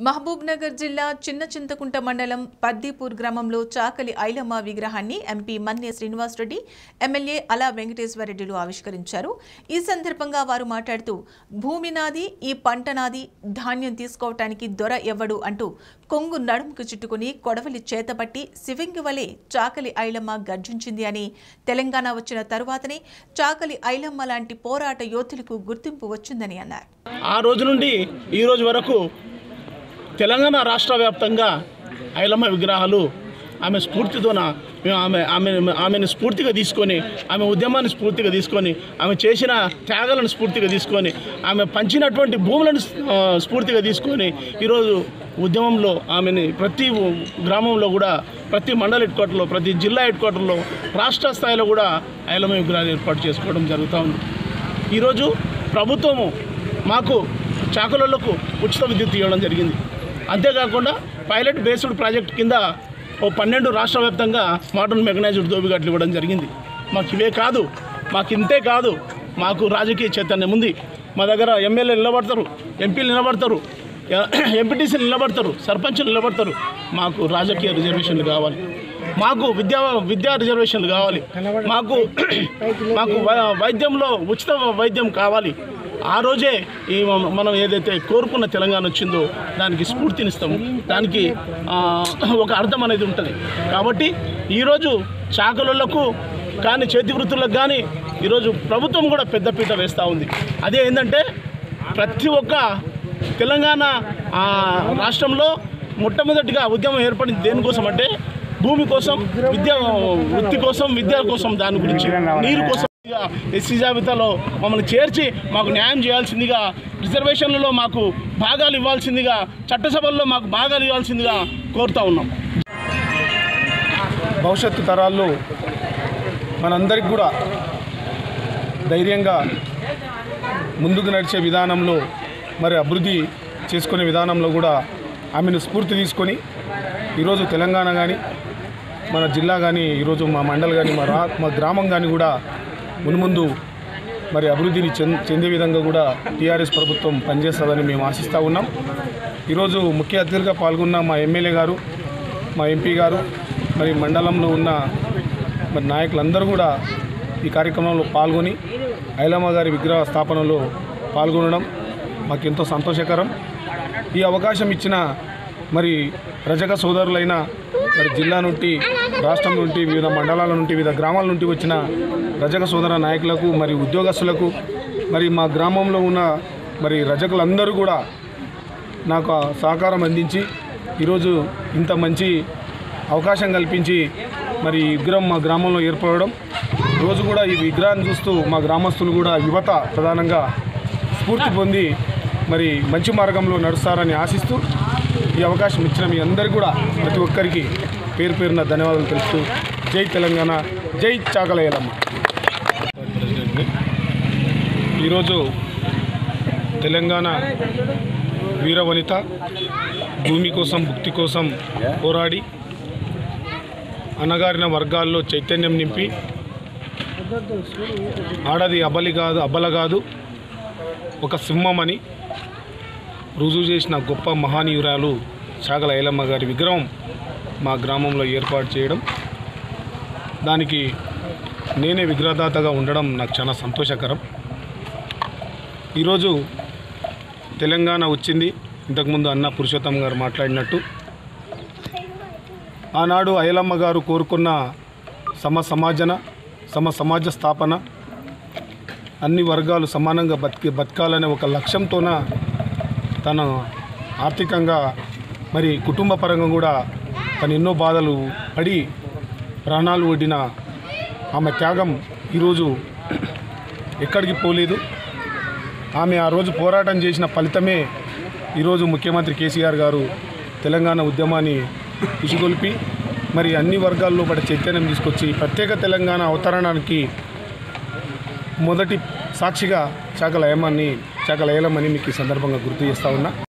మహబూబ్ నగర్ జిల్లా చిన్న చింతకుంట మండలం పద్దీపూర్ గ్రామంలో చాకలి ఐలమ్మ విగ్రహాన్ని ఎంపీ మన్నే శ్రీనివాసరెడ్డి ఎమ్మెల్యే అలా వెంకటేశ్వరరెడ్డిలు ఆవిష్కరించారు ఈ సందర్భంగా వారు మాట్లాడుతూ భూమి నాది ఈ పంట నాది ధాన్యం తీసుకోవటానికి దొర ఎవ్వడు అంటూ కొంగు నడుముకు చుట్టుకుని కొడవలి చేతపట్టి శివంగి వలె చాకలి ఐలమ్మ గర్జించింది అని తెలంగాణ వచ్చిన తరువాతనే చాకలి ఐలమ్మ లాంటి పోరాట యోధులకు గుర్తింపు వచ్చిందని అన్నారు ఆ రోజు నుండి ఈ రోజు వరకు తెలంగాణ రాష్ట్ర వ్యాప్తంగా ఐలమ్మ విగ్రహాలు ఆమె స్ఫూర్తితోన మేము ఆమె ఆమె ఆమెను స్ఫూర్తిగా తీసుకొని ఆమె ఉద్యమాన్ని స్ఫూర్తిగా తీసుకొని ఆమె చేసిన త్యాగాలను స్ఫూర్తిగా తీసుకొని ఆమె పంచినటువంటి భూములను ఆ, స్ఫూర్తిగా తీసుకొని ఈరోజు ఉద్యమంలో ఆమెని ప్రతి గ్రామంలో కూడా ప్రతి మండల హెడ్ క్వార్టర్లో ప్రతి జిల్లా హెడ్ క్వార్టర్లో రాష్ట్ర స్థాయిలో కూడా ఐలమ్మ విగ్రహాలు ఏర్పాటు చేసుకోవడం జరుగుతూ ఉంది ఈరోజు ప్రభుత్వము మాకు చాకలోళ్లకు ఉచిత విద్యుత్ ఇవ్వడం జరిగింది అంతేకాకుండా పైలట్ బేస్డ్ ప్రాజెక్ట్ కింద ఓ పన్నెండు రాష్ట్ర వ్యాప్తంగా మోడర్న్ మెకనైజ్డ్ దోబిగట్లు ఇవ్వడం జరిగింది మాకు ఇవే కాదు మాకు ఇంతే కాదు మాకు రాజకీయ చైతన్యం ఉంది మా దగ్గర ఎమ్మెల్యేలు నిలబడతారు ఎంపీలు నిలబడతారు ఎంపీటీసీలు నిలబడతారు సర్పంచ్లు నిలబడతారు మాకు రాజకీయ రిజర్వేషన్లు కావాలి మాకు విద్యా విద్యా రిజర్వేషన్లు కావాలి మాకు మాకు వై- వైద్యంలో ఉచిత వైద్యం కావాలి ఆ రోజే ఈ మ- మనం ఏదైతే కోరుకున్న తెలంగాణ వచ్చిందో దానికి స్ఫూర్తినిస్తాము దానికి ఆ, ఒక అర్థం అనేది ఉంటుంది కాబట్టి ఈరోజు చాకలులకు కానీ చేతి వృత్తులకు కానీ ఈరోజు ప్రభుత్వం కూడా పెద్దపీట వేస్తూ ఉంది అదే ఏంటంటే ప్రతి ఒక్క తెలంగాణ ఆ, రాష్ట్రంలో మొట్టమొదటిగా ఉద్యమం ఏర్పడింది దేనికోసం అంటే భూమి కోసం విద్య వృత్తి కోసం విద్య కోసం దాని గురించి నీరు కోసం ఎస్సీ జాబితాలో మమ్మల్ని చేర్చి మాకు న్యాయం చేయాల్సిందిగా రిజర్వేషన్లలో మాకు భాగాలు ఇవ్వాల్సిందిగా చట్టసభల్లో మాకు భాగాలు ఇవ్వాల్సిందిగా కోరుతా ఉన్నాం భవిష్యత్తు తరాల్లో మనందరికి కూడా ధైర్యంగా ముందుకు నడిచే విధానంలో మరి అభివృద్ధి చేసుకునే విధానంలో కూడా ఆమెను స్ఫూర్తి తీసుకొని ఈరోజు తెలంగాణ కానీ మన జిల్లా కానీ ఈరోజు మా మండల్ కానీ మా రా మా గ్రామం కానీ కూడా మున్ముందు మరి అభివృద్ధిని చెంద చెందే విధంగా కూడా టీఆర్ఎస్ ప్రభుత్వం పనిచేస్తుందని మేము ఆశిస్తూ ఉన్నాం ఈరోజు ముఖ్య అతిథిగా పాల్గొన్న మా ఎమ్మెల్యే గారు మా ఎంపీ గారు మరి మండలంలో ఉన్న మరి నాయకులందరూ కూడా ఈ కార్యక్రమంలో పాల్గొని ఐలమ్మ గారి విగ్రహ స్థాపనలో పాల్గొనడం మాకు ఎంతో సంతోషకరం ఈ అవకాశం ఇచ్చిన మరి రజక సోదరులైన మరి జిల్లా నుండి రాష్ట్రం నుండి వివిధ మండలాల నుండి వివిధ గ్రామాల నుండి వచ్చిన రజక సోదర నాయకులకు మరి ఉద్యోగస్తులకు మరి మా గ్రామంలో ఉన్న మరి రజకులందరూ కూడా నాకు ఆ సహకారం అందించి ఈరోజు ఇంత మంచి అవకాశం కల్పించి మరి ఈ విగ్రహం మా గ్రామంలో ఏర్పడడం రోజు కూడా ఈ విగ్రహాన్ని చూస్తూ మా గ్రామస్తులు కూడా యువత ప్రధానంగా స్ఫూర్తి పొంది మరి మంచి మార్గంలో నడుస్తారని ఆశిస్తూ ఈ అవకాశం ఇచ్చిన మీ అందరికీ కూడా ప్రతి ఒక్కరికి పేరు పేరున ధన్యవాదాలు తెలుపుతూ జై తెలంగాణ జై చాకలయ్యలమ్మ ప్రెసిడెంట్ని ఈరోజు తెలంగాణ వీరవనిత భూమి కోసం భుక్తి కోసం పోరాడి అణగారిన వర్గాల్లో చైతన్యం నింపి ఆడది అబలి కాదు అబల కాదు ఒక సింహమని రుజువు చేసిన గొప్ప మహానీయురాలు చాగల ఐలమ్మ గారి విగ్రహం మా గ్రామంలో ఏర్పాటు చేయడం దానికి నేనే విగ్రహదాతగా ఉండడం నాకు చాలా సంతోషకరం ఈరోజు తెలంగాణ వచ్చింది ఇంతకుముందు అన్న పురుషోత్తం గారు మాట్లాడినట్టు ఆనాడు అయలమ్మ గారు కోరుకున్న సమ సమాజన సమ సమాజ స్థాపన అన్ని వర్గాలు సమానంగా బతికి బతకాలనే ఒక లక్ష్యంతోన తన ఆర్థికంగా మరి కుటుంబ పరంగా కూడా తను ఎన్నో బాధలు పడి ప్రాణాలు ఒడ్డిన ఆమె త్యాగం ఈరోజు ఎక్కడికి పోలేదు ఆమె ఆ రోజు పోరాటం చేసిన ఫలితమే ఈరోజు ముఖ్యమంత్రి కేసీఆర్ గారు తెలంగాణ ఉద్యమాన్ని ఉసిగొల్పి మరి అన్ని వర్గాల్లో పడి చైతన్యం తీసుకొచ్చి ప్రత్యేక తెలంగాణ అవతరణానికి మొదటి సాక్షిగా చాకల ఏమని చాకల ఏలమని మీకు ఈ సందర్భంగా గుర్తు చేస్తా ఉన్నా